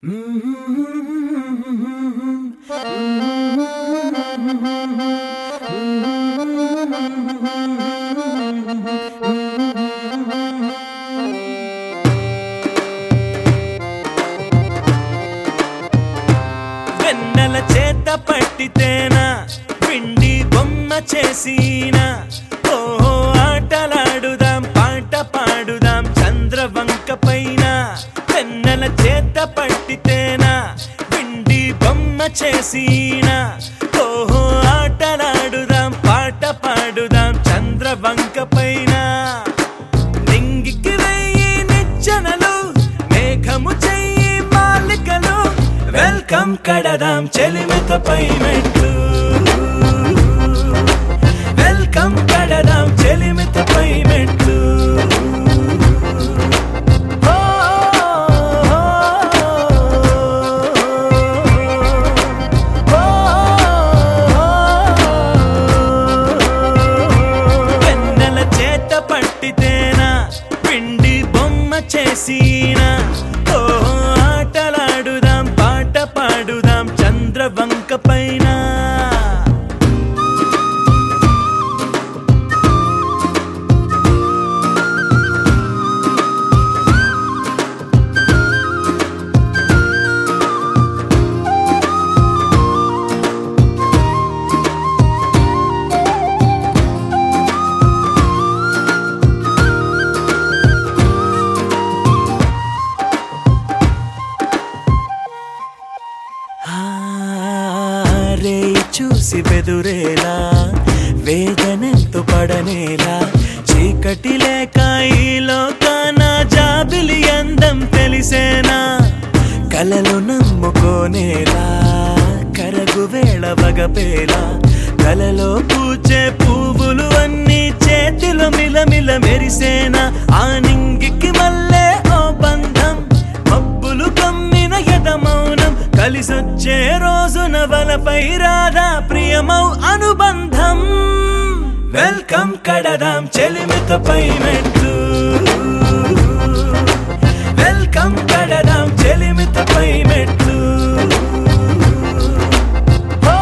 వెన్నెల చేత పట్టితేనా పిండి బొమ్మ చేసినా ఓహో ఆటలాడుదాం పాట పాడుదాం చంద్రవంక పైన వెన్నెల చేత పట్టితేనా పిండి బొమ్మ చేసినా ఓహో ఆటలాడుదాం పాట పాడుదాం చంద్రవంక పైన నింగికి వెయ్యి నిచ్చెనలు మేఘము చెయ్యి మాలికలు వెల్కమ్ కడదాం చెలిమితపై మెట్లు వెల్కమ్ కడదాం చెలిమితపై మెట్లు ఓ, ఓ, వెన్నెల చేత పట్టితేనా పిండి బొమ్మ చేసినా ఓ ఆటలాడుదాం పాట పాడుదాం చంద్రవంక పైన రే చూసి బెదురేలా వేదనెంతో పడనేలా చీకటి లేక ఈ లోకాన జాబిలి అందం తెలిసేనా కలలు నమ్ముకోనేలా కరగు వేళ వగపేలా కలలో పూచే పువ్వులు అన్ని చేతిలో మిలమిల మెరిసేనా ఆ నింగికి మల్లే ఓ బంధం మబ్బులు కమ్మిన యదమౌనం కలిసొచ్చే రోజున వలపై రాధా ప్రియమౌ అనుబంధం వెల్కమ్ కడదాం చెలిమితపై మెట్లు వెల్కమ్ కడదాం చెలిమితపై మెట్లు ఓ,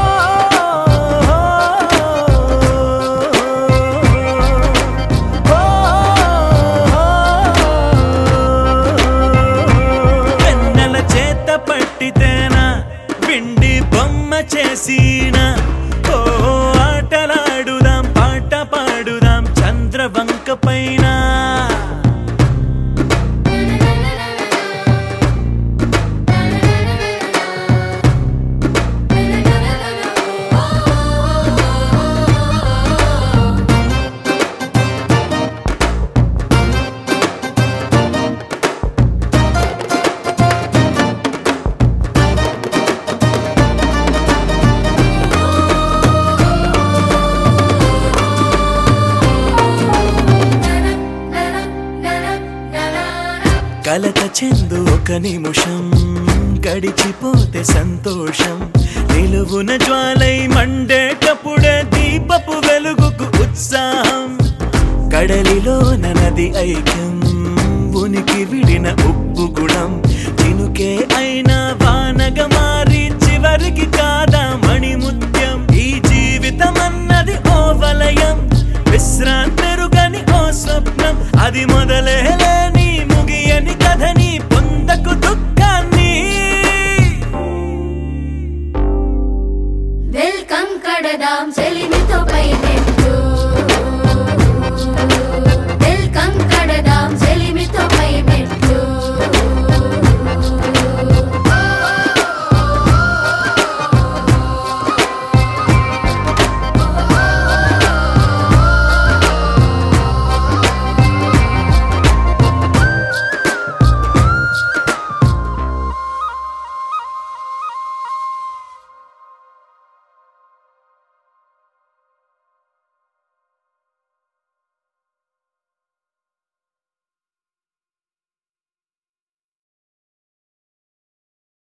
వెన్నెల చేత పట్టితేనా పిండి బొమ్మ చేసినా ఓ ఆటలాడుదాం పాట పాడుదాం చంద్రవంక పైన కలత చెందు ఒక నిమిషం గడిచిపోతే సంతోషం నిలువున జ్వాలై మండేటప్పుడే దీపపు వెలుగుకు ఉత్సాహం కడలిలో నది ఐక్యం ఉనికి విడిన ఉప్పు గుణం చినుకే అయిన